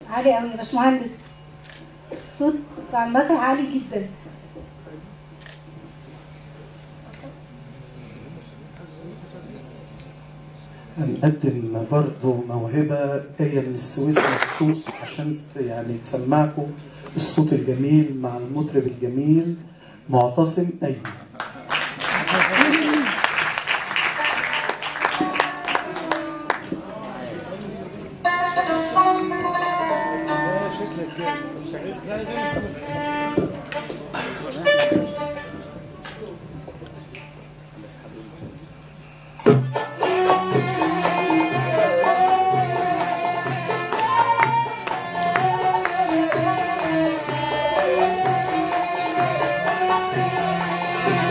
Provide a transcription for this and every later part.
عالي قوي يا باشمهندس الصوت بتاع المسرح عالي جدا هنقدم برضو موهبة جاية من السويس مخصوص عشان ت- يعني تسمعكم الصوت الجميل مع المطرب الجميل معتصم أيمن Thank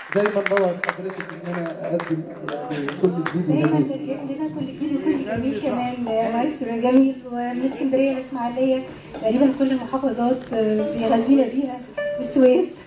دايما بدور حضرتك ان انا اقدم يعني كل جديد دايما وجميل بتجيب لنا كل جديد وكل جميل كمان مايسترو جميل ومن اسكندريه الاسماعيليه تقريبا كل المحافظات آه، بيغذينا بيها والسويس